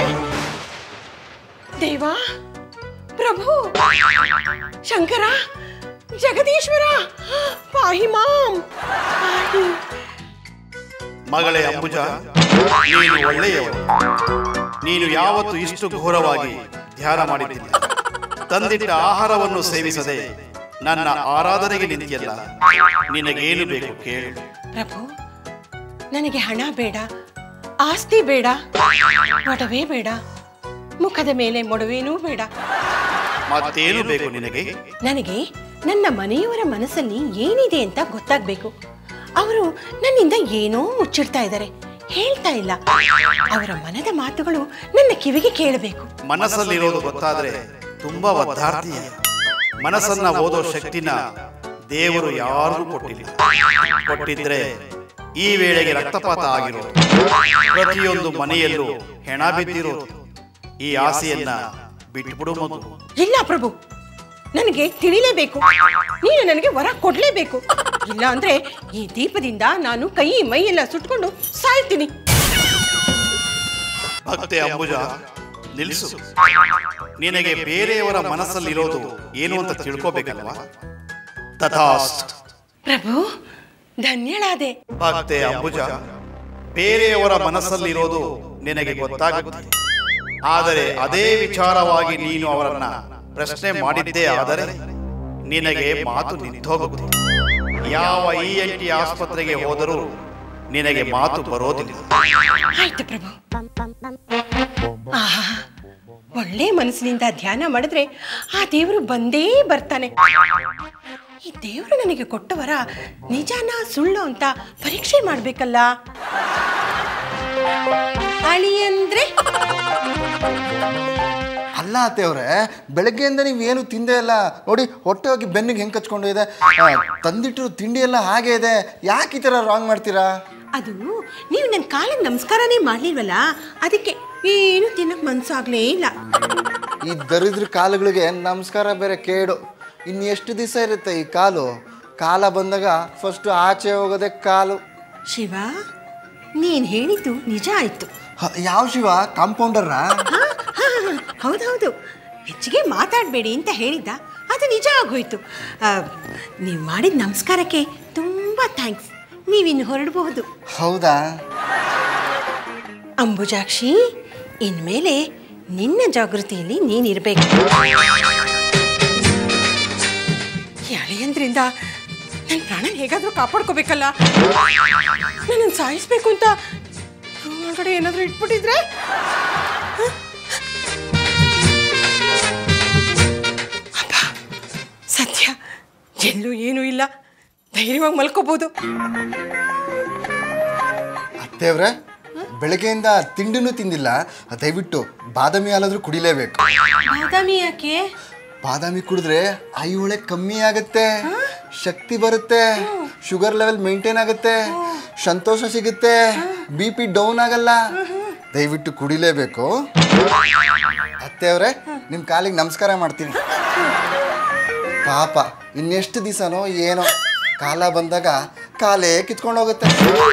S3: ದೇವಾ ಪ್ರಭು ಶಂಕರ ಜಗದೀಶ್ವರ ಪಾಹಿ ಮಾಂ ಪಾಹಿ
S8: ಮಗಳೇ ಅಂಬುಜ ನೀನು ಒಳ್ಳೆಯವಳು ನೀನು ಯಾವತ್ತು ಇಷ್ಟು ಘೋರವಾಗಿ ಧ್ಯಾನ ಮಾಡಿದ್ದಿಲ್ಲ ತಂದಿಟ್ಟ ಆಹಾರವನ್ನು ಸೇವಿಸದೆ ನನ್ನ ಆರಾಧನೆಗೆ ನಿಂತಿಯಲ್ಲ ನಿನಗೇನು ಬೇಕು ಕೇಳು
S3: ಪ್ರಭು ನನಗೆ ಹಣ ಬೇಡ ಆಸ್ತಿ ಬೇಡ ಒಡವೆ ಬೇಡ ಮುಖದ ಮೇಲೆ ಮೊಡವೇನೂ ಬೇಡ
S8: ಮತ್ತೇನು ಬೇಕು ನಿನಗೆ
S3: ನನಗೆ ನನ್ನ ಮನೆಯವರ ಮನಸ್ಸಲ್ಲಿ ಏನಿದೆ ಅಂತ ಗೊತ್ತಾಗ್ಬೇಕು ಅವರು ನನ್ನಿಂದ ಏನೋ ಮುಚ್ಚಿಡ್ತಾ ಇದ್ದಾರೆ ಹೇಳ್ತಾ ಇಲ್ಲ ಅವರ ಮನದ ಮಾತುಗಳು ನನ್ನ ಕಿವಿಗೆ ಕೇಳಬೇಕು
S8: ಮನಸ್ಸಲ್ಲಿರೋದು ಗೊತ್ತಾದ್ರೆ ತುಂಬಾ ಒದ್ದಾಡ್ತೀಯ ಮನಸ್ಸನ್ನ ಓದೋ ಶಕ್ತಿನ ದೇವರು ಯಾರಿಗೂ ಕೊಟ್ಟಿಲ್ಲ ಕೊಟ್ಟಿದ್ರೆ ಈ ವೇಳೆಗೆ ರಕ್ತಪಾತ ಆಗಿರೋದು ಪ್ರತಿಯೊಂದು ಮನೆಯಲ್ಲೂ ಹೆಣ ಬಿದ್ದಿರೋದು ಈ ಆಸೆಯನ್ನ ಬಿಟ್ಬಿಡು ಮೊದಲು
S3: ಇಲ್ಲ ಪ್ರಭು ನನಗೆ ತಿಳಿಲೇಬೇಕು ನೀನು ನನಗೆ ವರ ಕೊಡ್ಲೇಬೇಕು ಇಲ್ಲ ಅಂದ್ರೆ ಈ ದೀಪದಿಂದ ನಾನು ಕೈ ಮೈ ಎಲ್ಲ ಸುಟ್ಕೊಂಡು ಸಾಯ್ತೀನಿ
S8: ಭಕ್ತೆ ಅಂಬುಜ ನಿಲ್ಲಿಸು ನಿನಗೆ ಬೇರೆಯವರ ಮನಸ್ಸಲ್ಲಿರೋದು ಏನು ಅಂತ ತಿಳ್ಕೋಬೇಕಲ್ವಾ ತಥಾಸ್ತ್
S3: ಪ್ರಭು ಧನ್ಯಳಾದೆ
S8: ಭಕ್ತೆ ಅಂಬುಜ ಬೇರೆಯವರ ಮನಸ್ಸಲ್ಲಿರೋದು ನಿನಗೆ ಗೊತ್ತಾಗುತ್ತೆ ಆದರೆ ಅದೇ ವಿಚಾರವಾಗಿ ನೀನು ಅವರನ್ನ ಪ್ರಶ್ನೆ ಮಾಡಿದ್ದೇ ಆದರೆ ನಿನಗೆ ಮಾತು ನಿಂತೋಗುತ್ತೆ ಯಾವ ಇ ಎನ್ ಟಿ ಆಸ್ಪತ್ರೆಗೆ ಹೋದರೂ ನಿನಗೆ ಮಾತು ಬರೋದಿಲ್ಲ
S3: ಆಯ್ತು ಪ್ರಭು ಆಹಾ ಒಳ್ಳೆ ಮನಸ್ಸಿನಿಂದ ಧ್ಯಾನ ಮಾಡಿದ್ರೆ ಆ ದೇವರು ಬಂದೇ ಬರ್ತಾನೆ ಈ ದೇವರು ನನಗೆ ಕೊಟ್ಟವರ ನಿಜಾನ ಸುಳ್ಳು ಅಂತ ಪರೀಕ್ಷೆ ಮಾಡ್ಬೇಕಲ್ಲ ಅಳಿ ಅಂದ್ರೆ
S4: ಅಲ್ಲ ಅತ್ತೆಯವ್ರೆ ಬೆಳಗ್ಗೆಯಿಂದ ನೀವು ಏನು ತಿಂದೇ ಇಲ್ಲ ನೋಡಿ ಹೊಟ್ಟೆ ಹೋಗಿ ಬೆನ್ನಿಗೆ ಹೆಂಗೆ ಕಚ್ಕೊಂಡು ಇದೆ ಆ, ತಂದಿಟ್ಟಿರೋ ತಿಂಡಿ ಎಲ್ಲ ಹಾಗೆ ಇದೆ ಯಾಕೆ ಈ ಥರ ರಾಂಗ್ ಮಾಡ್ತೀರಾ
S3: ಅದು ನೀವು ನನ್ನ ಕಾಲಿಗೆ ನಮಸ್ಕಾರನೇ ಮಾಡ್ಲಿಲ್ವಲ್ಲ ಅದಕ್ಕೆ ಏನು ತಿನ್ನಕ್ ಮನ್ಸಾಗ್ಲೇ ಇಲ್ಲ
S4: ಈ ದರಿದ್ರ ಕಾಲುಗಳಿಗೆ ನಮಸ್ಕಾರ ಬೇರೆ ಕೇಡು ಇನ್ನು ಎಷ್ಟು ದಿವಸ ಇರುತ್ತೆ ಈ ಕಾಲು ಕಾಲ ಬಂದಾಗ ಫಸ್ಟ್ ಆಚೆ ಹೋಗೋದೆ ಕಾಲು
S3: ಶಿವ ನೀನ್ ಹೇಳಿದ್ದು ನಿಜ ಆಯ್ತು
S4: ಹ, ಯಾವ ಶಿವ ಕಾಂಪೌಂಡರ್ರಾ
S3: ಹೌದೌದು ಹೆಚ್ಚಿಗೆ ಮಾತಾಡಬೇಡಿ ಅಂತ ಹೇಳಿದ್ದ ಅದು ನಿಜ ಆಗೋಯ್ತು ನೀವು ಮಾಡಿದ ನಮಸ್ಕಾರಕ್ಕೆ ತುಂಬ ಥ್ಯಾಂಕ್ಸ್ ನೀವಿನ್ನು ಹೊರಡಬಹುದು
S4: ಹೌದಾ
S3: ಅಂಬುಜಾಕ್ಷಿ ಇನ್ಮೇಲೆ ನಿನ್ನ ಜಾಗೃತಿಯಲ್ಲಿ ನೀನಿರಬೇಕು ಈ ಅಳಿಯಂದ್ರಿಂದ ನನ್ನ ಪ್ರಾಣನ ಹೇಗಾದರೂ ಕಾಪಾಡ್ಕೋಬೇಕಲ್ಲ ನನ್ನನ್ನು ಸಾಯಿಸ್ಬೇಕು ಅಂತ ರೂಮ್ ಒಳಗಡೆ ಏನಾದರೂ ಇಟ್ಬಿಟ್ಟಿದ್ರೆ ಹ? ಅಬ್ಬಾ ಸತ್ಯ ಎಲ್ಲೂ ಏನೂ ಇಲ್ಲ ಧೈರ್ಯವಾಗಿ ಮಲ್ಕೋಬೋದು
S4: ಅತ್ತೇವ್ರೆ ಬೆಳಗ್ಗೆಯಿಂದ ತಿಂಡಿನೂ ತಿಂದಿಲ್ಲ ದಯವಿಟ್ಟು ಬಾದಾಮಿ ಹಾಲಾದ್ರೂ ಕುಡಿಲೇಬೇಕು
S3: ಬಾದಾಮಿ ಯಾಕೆ
S4: ಬಾದಾಮಿ ಕುಡಿದ್ರೆ ಐಹೊಳೆ ಕಮ್ಮಿ ಆಗುತ್ತೆ ಶಕ್ತಿ ಬರುತ್ತೆ ಶುಗರ್ ಲೆವೆಲ್ ಮೇಂಟೈನ್ ಆಗುತ್ತೆ ಸಂತೋಷ ಸಿಗುತ್ತೆ ಬಿ ಪಿ ಡೌನ್ ಆಗಲ್ಲ ದಯವಿಟ್ಟು ಕುಡಿಲೇಬೇಕು ಅತ್ತೆಯವ್ರೆ ನಿಮ್ಮ ಕಾಲಿಗೆ ನಮಸ್ಕಾರ ಮಾಡ್ತೀನಿ ಪಾಪ ಇನ್ನೆಷ್ಟು ದಿವಸನೋ ಏನೋ ಕಾಲ ಬಂದಾಗ ಕಾಲೇ ಕಿತ್ಕೊಂಡು ಹೋಗುತ್ತೆ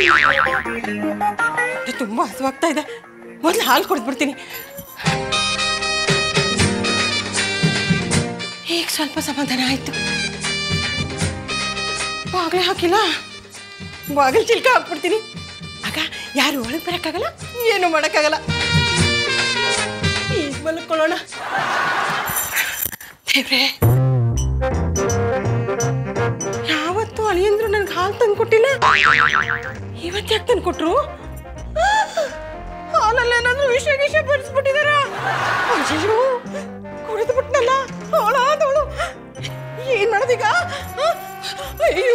S3: ಹೊಟ್ಟೆ ತುಂಬ ಹಸುವಾಗ್ತಾ ಇದೆ ಮೊದಲು ಹಾಲು ಕುಡಿದ್ಬಿಡ್ತೀನಿ ಈಗ ಸ್ವಲ್ಪ ಸಮಾಧಾನ ಆಯ್ತು ಬಾಗಿಲು ಹಾಕಿಲ್ಲ ಬಾಗಿಲು ಚಿಲ್ಕ ಹಾಕ್ಬಿಡ್ತೀನಿ ಆಗ ಯಾರು ಒಳಗೆ ಬರೋಕ್ಕಾಗಲ್ಲ ಏನು ಮಾಡೋಕ್ಕಾಗಲ್ಲ ಈಗ ಮಲ್ಕೊಳ್ಳೋಣ ದೇವ್ರೇ ಯಾವತ್ತೂ ಅಳಿಯಂದ್ರು ನನ್ಗೆ ಹಾಲು ತಂದು ಕೊಟ್ಟಿಲ್ಲ ಇವತ್ತು ಯಾಕೆ ತಂದು ಕೊಟ್ರು ಹಾಲಲ್ಲಿ ಏನಾದ್ರೂ ವಿಷ ಗಿಷ ಬರೆಸ್ಬಿಟ್ಟಿದಾರ ಅಯ್ಯೋ ಕುಡಿದು ಬಿಟ್ನಲ್ಲ ಹಾಳಾದವಳು ಏನ್ ಮಾಡೋದೀಗ ಆ? ಅಯ್ಯೋ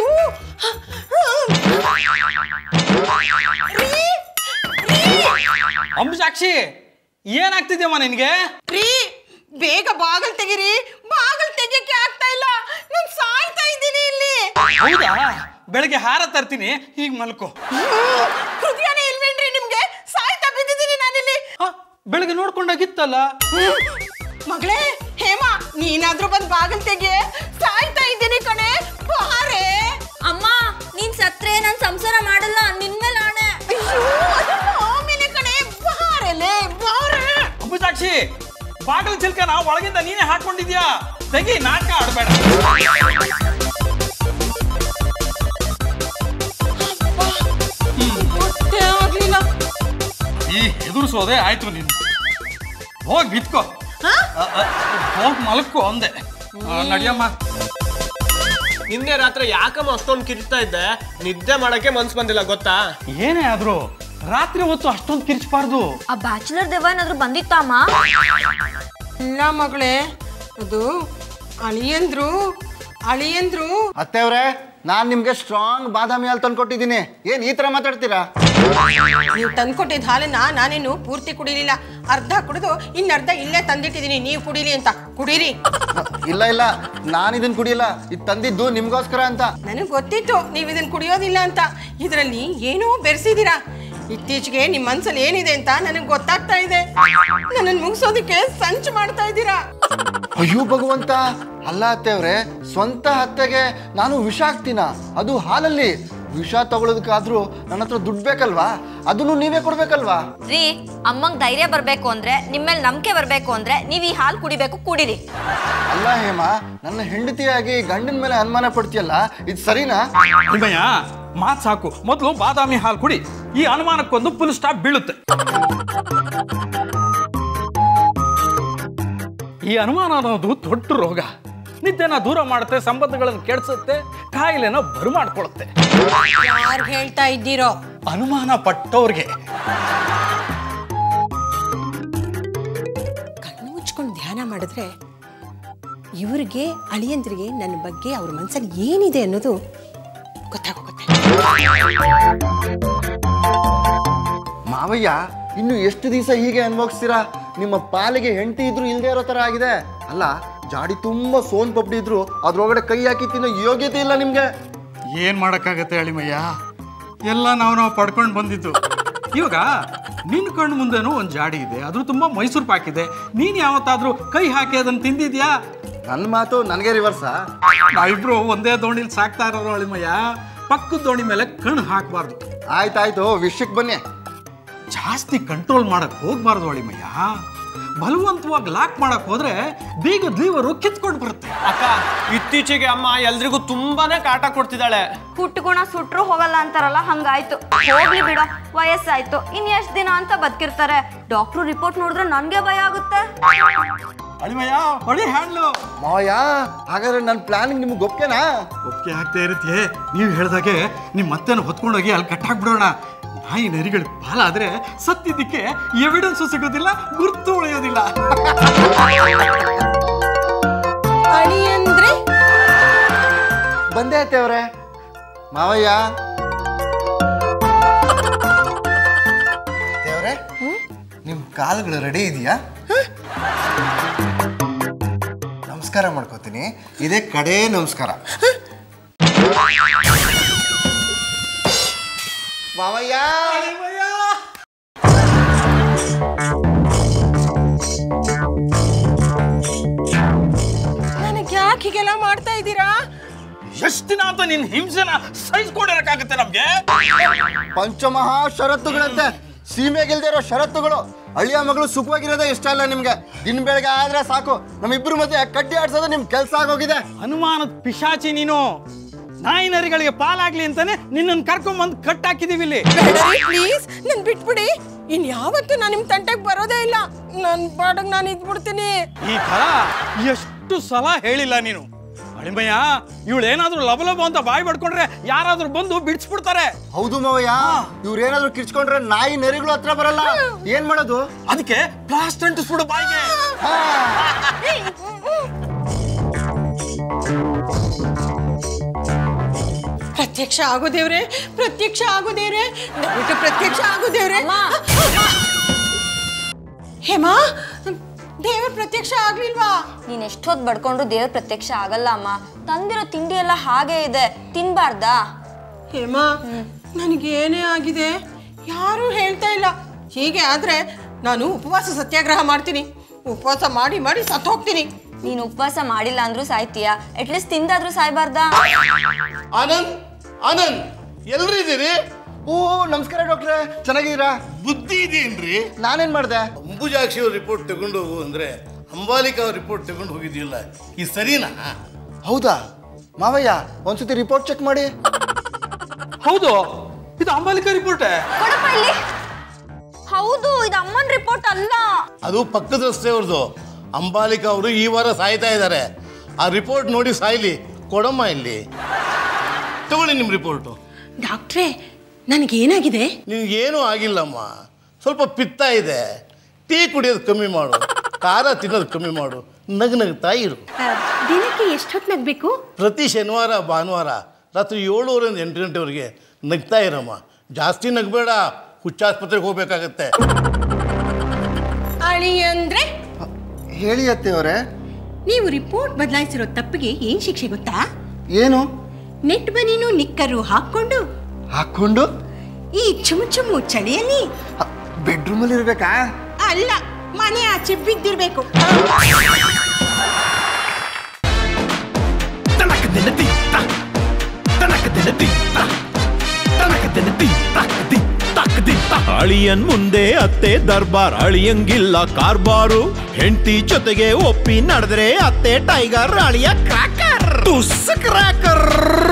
S3: ರೀ! ರೀ!
S6: ಅಂಬುಜಾಕ್ಷಿ ಏನಾಗ್ತಿದ್ಯಮ್ಮ ನಿನಗೆ
S3: ರೀ ಬೇಗ ಬಾಗಲ್ ತೆಗೀರಿ ಬಾಗಲ್ ತೆಗಿಯಕ್ಕೆ ಆಗ್ತಾ ಇಲ್ಲ ನಾನು ಸಾಯ್ತಾ ಇದ್ದೀನಿ ಇಲ್ಲಿ
S6: ಹೌದಾ ಬೆಳಗ್ಗೆ ಹಾರ ತರ್ತೀನಿ ಈಗ ಮಲ್ಕೋ
S3: ಅಯ್ಯೋ, ಹೃದಯನೇ ಇಲ್ವೇನ್ರಿ ನಿಮ್ಗೆ ಸಾಯ್ತಾ ಬಿದ್ದಿದ್ದೀನಿ ನಾನಿಲ್ಲಿ
S6: ಹ, ಬೆಳಗ್ಗೆ ನೋಡ್ಕೊಂಡಾಗಿತ್ತಲ್ಲ
S3: ಮಗಳೇ ಹೇಮಾ ನೀನಾದ್ರೂ ಬಂದ್ ಬಾಗಲ್ ತೆಗೆ ಸಾಯ್ತಾ ಇದ್ದೀನಿ ಕಣೆ ಬಾರೆ
S5: ಅಮ್ಮ ನೀನ್ ಸತ್ರೆ ನಾನ್ ಸಂಸಾರ ಮಾಡಲ್ಲ ನಿನ್ಮೇಲೆ ಆಣೆ
S3: ಅಯ್ಯೋ ಅದೆಲ್ಲ ಆಮೇಲೆ ಕಣೆ ಬಾರೆಲೆ ಬಾರೆ
S6: ಅಂಬುಜಾಕ್ಷಿ ಬಾಗಿಲು ಚಿಲ್ಕನ ಒಳಗಿಂದ ನೀನೇ ಹಾಕೊಂಡಿದ್ಯಾ ತೆಗಿ ನಾಟಕ ಆಡ್ಬೇಡ
S3: ಮತ್ತೆ ಆಗ್ಲಿಲ್ಲ
S6: ಈ ಎದುರಿಸೋದೆ ಆಯ್ತು ನೀನು ಹೋಗ್ ಬಿತ್ಕೋ ಹೋಗ್ ಮಲಕ್ಕೋ ಅಂದೆ ಆ, ನಡಿಯಮ್ಮ
S2: ನಿನ್ನೆ ರಾತ್ರಿ ಯಾಕಮ್ಮ ಅಷ್ಟೊಂದು ಕಿರ್ತಾ ಇದ್ದೆ ನಿದ್ದೆ ಮಾಡಕ್ಕೆ ಮನ್ಸ್ ಬಂದಿಲ್ಲ ಗೊತ್ತಾ
S6: ಏನೇ ಆದ್ರೂ ರಾತ್ರಿ ಹೊತ್ತು ಅಷ್ಟೊಂದು ಕಿರ್ಚಬಾರ್ದು
S5: ಆ ಬ್ಯಾಚುಲರ್ ದೆವ್ವ ಏನಾದ್ರು ಬಂದಿತ್ತಮ್ಮ
S3: ಇಲ್ಲ ಮಗಳೇ ಅದು ಅಳಿಯಂದ್ರು ಅಳಿಯಂದ್ರು
S4: ಅತ್ತೆಯವ್ರೆ ನಾನು ನಿಮಗೆ ಸ್ಟ್ರಾಂಗ್ ಬಾದಾಮಿ ಹಾಲು ತಂದು ಕೊಟ್ಟಿದ್ದೀನಿ ಏನು ಈ ಥರ ಮಾತಾಡ್ತೀರಾ
S3: ನೀವು ತಂದ್ಕೊಟ್ಟಿದ್ದ ಹಾಲನ್ನ ನಾನೇನು ಪೂರ್ತಿ ಕುಡಿಲಿಲ್ಲ ಅರ್ಧ ಕುಡಿದು ಇನ್ನರ್ಧ ಇಲ್ಲೇ ತಂದಿಟ್ಟಿದ್ದೀನಿ ನೀವು ಕುಡೀರಿ ಅಂತ ಕುಡೀರಿ
S4: ಇಲ್ಲ ಇಲ್ಲ ನಾನು ಇದನ್ನ ಕುಡಿಯಲ್ಲ ಇದು ತಂದಿದ್ದು ನಿಮ್ಗೋಸ್ಕರ ಅಂತ
S3: ನನಗೆ ಗೊತ್ತಿತ್ತು ನೀವು ಇದನ್ನ ಕುಡಿಯೋದಿಲ್ಲ ಅಂತ ಇದರಲ್ಲಿ ಏನೋ ಬೆರೆಸಿದ್ದೀರಾ ಇತ್ತೀಚೆಗೆ ನಿಮ್ಮ ಮನ್ಸಲ್ಲಿ ಏನಿದೆ ಅಂತ ನನಗೆ ಗೊತ್ತಾಗ್ತಾ ಇದೆ ನನ್ನನ್ನು ಮುಗಿಸೋದಕ್ಕೆ ಸಂಚು ಮಾಡ್ತಾ ಇದ್ದೀರಾ
S4: ಅಯ್ಯೋ ಭಗವಂತ ಅಲ್ಲ ಅತ್ತೆಯವ್ರೆ ಸ್ವಂತ ಹತ್ತೆಗೆ ನಾನು ವಿಷ ಹಾಕ್ತೀನ ಅದು ಹಾಲಲ್ಲಿ ವಿಷ ತಗೊಳ್ಳೋದಕ್ಕಾದ್ರೂ ನನ್ನ ಹತ್ರ ದುಡ್ಡು ಬೇಕಲ್ವಾ ಅದನ್ನು ನೀವೇ ಕೊಡ್ಬೇಕಲ್ವಾ
S5: ರೀ ಅಮ್ಮಂಗ್ ಧೈರ್ಯ ಬರ್ಬೇಕು ಅಂದ್ರೆ ನಿಮ್ಮೇಲೆ ನಂಬಿಕೆ ಬರ್ಬೇಕು ಅಂದ್ರೆ ನೀವ್ ಈ ಹಾಲು ಕುಡಿಬೇಕು ಕುಡೀರಿ
S4: ಅಲ್ಲ ಹೇಮ ನನ್ನ ಹೆಂಡತಿಯಾಗಿ ಗಂಡನ ಮೇಲೆ ಅನುಮಾನ ಪಡ್ತೀಯಲ್ಲ ಇದು ಸರಿನಾ
S6: ನಿಮ್ಮಯ್ಯ ಮಾತ್ ಸಾಕು ಮೊದಲು ಬಾದಾಮಿ ಹಾಲು ಕುಡಿ ಈ ಅನುಮಾನಕ್ಕೊಂದು ಫುಲ್ ಸ್ಟಾಪ್ ಬೀಳುತ್ತೆ ಈ ಅನುಮಾನ ಅನ್ನೋದು ದೊಡ್ಡ ರೋಗ ನಿದ್ದೆನ ದೂರ ಮಾಡುತ್ತೆ ಸಂಬಂಧಗಳನ್ನು ಕೆಡಿಸುತ್ತೆ ಕಾಯಿಲೆನ ಬರು ಮಾಡ್ಕೊಳುತ್ತೆ
S3: ಯಾರು ಹೇಳ್ತಾ ಇದ್ದೀರೋ
S6: ಅನುಮಾನ ಪಟ್ಟವ್ರಿಗೆ
S3: ಕಣ್ಣು ಮುಚ್ಕೊಂಡು ಧ್ಯಾನ ಮಾಡಿದ್ರೆ ಇವ್ರಿಗೆ ಅಳಿಯಂದ್ರಿಗೆ ನನ್ನ ಬಗ್ಗೆ ಅವ್ರ ಮನ್ಸಲ್ಲಿ ಏನಿದೆ ಅನ್ನೋದು ಗೊತ್ತಾಗೋಗುತ್ತೆ
S4: ಮಾವಯ್ಯ ಇನ್ನು ಎಷ್ಟು ದಿವಸ ಹೀಗೆ ಅನ್ಭವಿಸ್ತೀರಾ ನಿಮ್ಮ ಪಾಲಿಗೆ ಹೆಂಡತಿ ಇದ್ರು ಇಲ್ಲದೆ ಇರೋ ಥರ ಆಗಿದೆ ಅಲ್ಲ ಜಾಡಿ ತುಂಬ ಸೋನ್ ಪಪ್ಡಿ ಇದ್ರು ಅದ್ರೊಳಗಡೆ ಕೈ ಹಾಕಿ ತಿನ್ನೋ ಯೋಗ್ಯತೆ ಇಲ್ಲ ನಿಮ್ಗೆ
S6: ಏನ್ ಮಾಡಕ್ಕಾಗತ್ತೆ ಅಳಿಮಯ್ಯ ಎಲ್ಲ ನಾವು ನಾವು ಪಡ್ಕೊಂಡು ಬಂದಿದ್ದು ಇವಾಗ ನಿನ್ನ ಕಣ್ಣು ಮುಂದೆನೂ ಒಂದು ಜಾಡಿ ಇದೆ ಅದ್ರ ತುಂಬ ಮೈಸೂರು ಪಾಕ್ ಇದೆ ನೀನು ಯಾವತ್ತಾದ್ರೂ ಕೈ ಹಾಕಿ ಅದನ್ನು ತಿಂದಿದ್ಯಾ
S4: ನನ್ನ ಮಾತು ನನಗೆ ರಿವರ್ಸಾ
S6: ನಾವಿಬ್ರು ಒಂದೇ ದೋಣಿಲಿ ಸಾಕ್ತಾ ಇರೋರು ಅಳಿಮಯ್ಯ ಪಕ್ಕದ ದೋಣಿ ಮೇಲೆ ಕಣ್ಣು ಹಾಕಬಾರ್ದು
S4: ಆಯ್ತಾಯ್ತು ವಿಷಯಕ್ಕೆ ಬನ್ನಿ
S6: ಜಾಸ್ತಿ ಕಂಟ್ರೋಲ್ ಮಾಡಕ್ ಹೋಗ್ಬಾರ್ದು ಅಳಿಮಯ್ಯ ಬಲವಂತವಾಗಿ ಲಾಕ್ ಮಾಡಕ್ ಹೋದ್ರೆ ಬೀಗದ ಲೀವರು ಕಿತ್ಕೊಂಡು ಬರುತ್ತೆ
S2: ಅಕ್ಕ ಇತ್ತೀಚೆಗೆ ಅಮ್ಮ ಎಲ್ರಿಗೂ ತುಂಬಾನೇ ಕಾಟ ಕೊಡ್ತಿದ್ದಾಳೆ
S5: ಹುಟ್ಟುಗುಣ ಸುಟ್ರು ಹೋಗಲ್ಲ ಅಂತಾರಲ್ಲ ಹಂಗಾಯ್ತು ಹೋಗ್ಲಿ ಬಿಡೋ ವಯಸ್ಸಾಯ್ತು ಇನ್ ಎಷ್ಟ್ ದಿನ ಅಂತ ಬದುಕಿರ್ತಾರೆ ಡಾಕ್ಟ್ರು ರಿಪೋರ್ಟ್ ನೋಡಿದ್ರೆ ನನ್ಗೆ ಭಯ ಆಗುತ್ತೆ
S6: ಅಳಿಮಯ್ಯ ಹೊಳಿ ಹ್ಯಾಂಡ್ಲು
S4: ಮಾವಯ್ಯ ಹಾಗಾದ್ರೆ ನನ್ನ ಪ್ಲಾನಿಂಗ್ ನಿಮ್ಗೆ ಒಪ್ಕೆನಾ
S6: ಒಪ್ಪಿಗೆ ಆಗ್ತಾ ಇರುತ್ತೆ ನೀವು ಹೇಳ್ದಾಗೆ ನಿಮ್ಮ ಮತ್ತೇನು ಹೊತ್ಕೊಂಡೋಗಿ ಅಲ್ಲಿ ಕಟ್ಟಾಕ್ಬಿಡೋಣ ನಾಯಿ ನರಿಗಳಿಗೆ ಪಾಲಾದ್ರೆ ಸತ್ತಿದ್ದಕ್ಕೆ ಎವಿಡೆನ್ಸ್ ಸಿಗೋದಿಲ್ಲ ಗುರ್ತು ಉಳಿಯೋದಿಲ್ಲ
S3: ಅಣಿ ಅಂದ್ರೆ
S4: ಬಂದೇ ಐತೆ ಮಾವಯ್ಯ ದೇವ್ರೆ ನಿಮ್ ಕಾಲುಗಳು ರೆಡಿ ಇದೆಯಾ ನಮಸ್ಕಾರ ಮಾಡ್ಕೋತೀನಿ ಇದೇ ಕಡೆ ನಮಸ್ಕಾರ ಮಾವಯ್ಯ
S3: ನನಗೆ ಯಾಕೆ ಹೀಗೆಲ್ಲ ಮಾಡ್ತಾ ಇದ್ದೀರಾ
S6: ಎಷ್ಟು ದಿನ ಅಂತ ನಿನ್ನ ಹಿಂಸೆನ ಸಹಿಸ್ಕೊಂಡಿರಕ್ಕಾಗತ್ತೆ ನಮ್ಗೆ
S4: ಪಂಚಮಹಾ ಷರತ್ತುಗಳಂತೆ ಸೀಮೆಗಿಲ್ದೇ ಇರೋ ಷರತ್ತುಗಳು ಹಳ್ಳಿಯ ಮಗಳು ಸುಖವಾಗಿರೋದೇ ಇಷ್ಟ ಅಲ್ಲ ನಿಮ್ಗೆ ದಿನ ಬೆಳಗ್ಗೆ ಆದ್ರೆ ಸಾಕು ನಮ್ಮಿಬ್ರು ಮಧ್ಯೆ ಕಡ್ಡಿ ಆಡ್ಸೋದು ನಿಮ್ ಕೆಲ್ಸ ಆಗೋಗಿದೆ
S6: ಅನುಮಾನದ ಪಿಶಾಚಿ ನೀನು ನಾಯಿ ನರಿಗಳಿಗೆ ಪಾಲಾಗ್ಲಿ ಅಂತಾನೆ ನಿನ್ನನ್ನು ಕರ್ಕೊಂಬಂದು ಕಟ್ಟಾಕಿದೀವಿ ಇಲ್ಲಿ
S3: ಪ್ಲೀಸ್ ನನ್ ಬಿಟ್ಬಿಡಿ ಇನ್ ಯಾವತ್ತೂ ನಾನು ನಿಮ್ ತಂಟೆಗೆ ಬರೋದೇ ಇಲ್ಲ ನನ್ ಪಾಡಗ್ ನಾನು ಇದ್ಬಿಡ್ತೀನಿ
S6: ಈ ಥರ ಎಷ್ಟು ಸಲ ಹೇಳಿಲ್ಲ ನೀನು ಅಳಿಮಯ್ಯ ಇವಳು ಏನಾದ್ರೂ ಲಬಲಬ ಅಂತ ಬಾಯಿ ಪಡ್ಕೊಂಡ್ರೆ ಯಾರಾದ್ರೂ ಬಂದು ಬಿಡಿಸ್ಬಿಡ್ತಾರೆ
S4: ಹೌದು ಮಾವಯ್ಯ ಇವ್ರೇನಾದ್ರೂ ಕಿರ್ಚ್ಕೊಂಡ್ರೆ ನಾಯಿ ನರಿಗಳು ಹತ್ರ ಬರಲ್ಲ ಏನ್ ಮಾಡೋದು
S6: ಅದಕ್ಕೆ ಪ್ಲಾಸ್ಟ್ ಅಂಟಿಸ್ಬಿಡು ಬಾಯಿಗೆ
S3: ಪ್ರತ್ಯಕ್ಷ ಆಗೋ ದೇವ್ರೆ ಪ್ರತ್ಯಕ್ಷ ಆಗೋ ದೇವ್ರೆ ದಯವಿಟ್ಟು ಪ್ರತ್ಯಕ್ಷ ಆಗೋ ದೇವ್ರೆ ಹೇಮಾ ದೇವ್ರ ಪ್ರತ್ಯಕ್ಷ ಆಗ್ಲಿಲ್ವಾ
S5: ನೀನ್ ಎಷ್ಟೊತ್ ಬಡ್ಕೊಂಡ್ರು ದೇವ್ರ ಪ್ರತ್ಯಕ್ಷ ಆಗಲ್ಲ ಅಮ್ಮ ತಂದಿರೋ ತಿಂಡಿ ಎಲ್ಲ ಹಾಗೆ ಇದೆ ತಿನ್ಬಾರ್ದಾ
S3: ಹೇಮಾ ನನಗೇನೇ ಆಗಿದೆ ಯಾರೂ ಹೇಳ್ತಾ ಇಲ್ಲ ಹೀಗೆ ಆದ್ರೆ ನಾನು ಉಪವಾಸ ಸತ್ಯಾಗ್ರಹ ಮಾಡ್ತೀನಿ ಉಪವಾಸ ಮಾಡಿ ಮಾಡಿ ಸತ್ತು ಹೋಗ್ತೀನಿ
S5: ನೀನ್ ಉಪವಾಸ ಮಾಡಿಲ್ಲ ಅಂದ್ರೂ ಸಾಯ್ತೀಯ ಅಟ್ಲೀಸ್ಟ್ ತಿಂದಾದ್ರೂ ಸಾಯ್ಬಾರ್ದಾ
S8: ಆನಂದ್ ಆನಂದ್ ಎಲ್ರಿದ್ದೀರಿ
S4: ಓ ನಮಸ್ಕಾರ ಡಾಕ್ಟ್ರೆ ಚೆನ್ನಾಗಿದ್ದೀರಾ
S8: ಬುದ್ಧಿ ಇದೆಯೇನ್ರಿ
S4: ನಾನೇನ್ ಮಾಡ್ದೆ
S8: ಅಂಬುಜಾಕ್ಷಿ ಅವ್ರ ರಿಪೋರ್ಟ್ ತಗೊಂಡು ಹೋಗು ಅಂದ್ರೆ ಅಂಬಾಲಿಕಾ ಅವ್ರ ರಿಪೋರ್ಟ್ ತಗೊಂಡು ಹೋಗಿದ್ದಿಲ್ಲ ಈ ಸರಿನಾ
S4: ಹೌದಾ ಮಾವಯ್ಯ ಒಂದ್ಸತಿ ರಿಪೋರ್ಟ್ ಚೆಕ್ ಮಾಡಿ
S6: ಹೌದು ಇದು ಅಂಬಾಲಿಕಾ ರಿಪೋರ್ಟೇ
S5: ಕೊಡಪ್ಪ ಇಲ್ಲಿ ಹೌದು ಇದು ಅಮ್ಮನ್ ರಿಪೋರ್ಟ್ ಅಲ್ಲ
S8: ಅದು ಪಕ್ಕದ ರಸ್ತೆಯವ್ರದ್ದು ಅಂಬಾಲಿಕಾ ಅವರು ಈ ವಾರ ಸಾಯ್ತಾ ಇದ್ದಾರೆ ಆ ರಿಪೋರ್ಟ್ ನೋಡಿ ಸಾಯ್ಲಿ ಕೊಡಮ್ಮ ಇಲ್ಲಿ ತಗೊಳ್ಳಿ ನಿಮ್ಮ ರಿಪೋರ್ಟು
S3: ಡಾಕ್ಟ್ರೇ ನನಗೇನಾಗಿದೆ
S8: ನಿನ್ಗೇನೂ ಆಗಿಲ್ಲಮ್ಮ ಸ್ವಲ್ಪ ಪಿತ್ತ ಇದೆ ಟೀ ಕುಡಿಯೋದು ಕಮ್ಮಿ ಮಾಡು ಖಾರ ತಿನ್ನೋದು ಕಮ್ಮಿ ಮಾಡು ನಗ್ ನಗ್ತಾ ಇರು
S3: ದಿನಕ್ಕೆ ಎಷ್ಟು ಹೊತ್ತು ನಗಬೇಕು
S8: ಪ್ರತಿ ಶನಿವಾರ ಭಾನುವಾರ ರಾತ್ರಿ ಏಳುವರೆಯಿಂದ ಎಂಟು ಗಂಟೆವರೆಗೆ ನಗ್ತಾ ಇರಮ್ಮ ಜಾಸ್ತಿ ನಗಬೇಡ ಹುಚ್ಚಾಸ್ಪತ್ರೆಗೆ ಹೋಗ್ಬೇಕಾಗತ್ತೆ
S3: ಅಳಿ ಅಂದ್ರೆ
S4: ಹೇಳಿ ಅತ್ತೆಯವರೇ
S3: ನೀವು ರಿಪೋರ್ಟ್ ಬದಲಾಯಿಸಿರೋ ತಪ್ಪಿಗೆ ಏನ್ ಶಿಕ್ಷೆ ಗೊತ್ತಾ
S4: ಏನು
S3: ನೆಟ್ ಬನೀನು ನಿಕ್ಕರು ಹಾಕೊಂಡು
S4: ಹಾಕೊಂಡು
S3: ಈ ಚುಮು ಚುಮು ಚಳಿಯಲ್ಲಿ
S4: ಬೆಡ್ರೂಮಲ್ಲಿ ಇರ್ಬೇಕಾ
S3: ಅಲ್ಲ ಮನೆ ಆಚೆ ಬಿದ್ದಿರ್ಬೇಕು
S1: ಅಳಿಯನ್ ಮುಂದೆ ಅತ್ತೆ ದರ್ಬಾರ್ ಅಳಿಯಂಗಿಲ್ಲ ಕಾರ್ಬಾರು ಹೆಂಡತಿ ಜೊತೆಗೆ ಒಪ್ಪಿ ನಡೆದ್ರೆ ಅತ್ತೆ ಟೈಗರ್ ಅಳಿಯ ಕ್ರಾಕರ್ ಟುಸ್ ಕ್ರಾಕರ್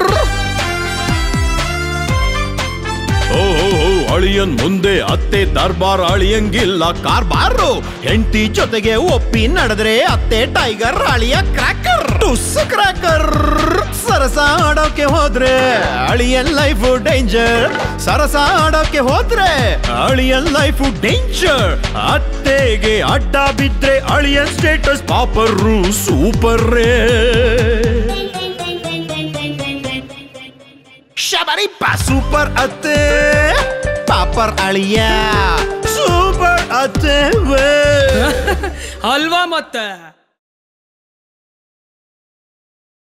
S1: ಓ ಓ, ಓ, ಅಳಿಯನ್ ಮುಂದೆ ಅತ್ತೆ ದರ್ಬಾರ್ ಅಳಿಯಂಗಿಲ್ಲ ಕಾರ್ಬಾರು ಹೆಂಡತಿ ಜೊತೆಗೆ ಒಪ್ಪಿ ನಡೆದ್ರೆ ಅತ್ತೆ ಟೈಗರ್ ಅಳಿಯ ಕ್ರಾಕರ್ ಟುಸ್ ಕ್ರಾಕರ್ ಸರಸ ಆಡೋಕೆ ಹೋದ್ರೆ ಅಳಿಯನ್ ಲೈಫ್ ಡೇಂಜರ್ ಸರಸ ಆಡೋಕೆ ಹೋದ್ರೆ ಅಳಿಯನ್ ಲೈಫ್ ಡೇಂಜರ್ ಅತ್ತೆಗೆ ಅಡ್ಡ ಬಿದ್ರೆ ಅಳಿಯನ್ ಸ್ಟೇಟಸ್ ಪಾಪರು ಸೂಪರ್ ಶಬರಿಪ್ಪ ಸೂಪರ್ ಅತ್ತೆ ಪಾಪರ್ ಅಳಿಯ ಸೂಪರ್ ಅತ್ತೆ ವೇ
S2: ಅಲ್ವಾ ಮತ್ತೆ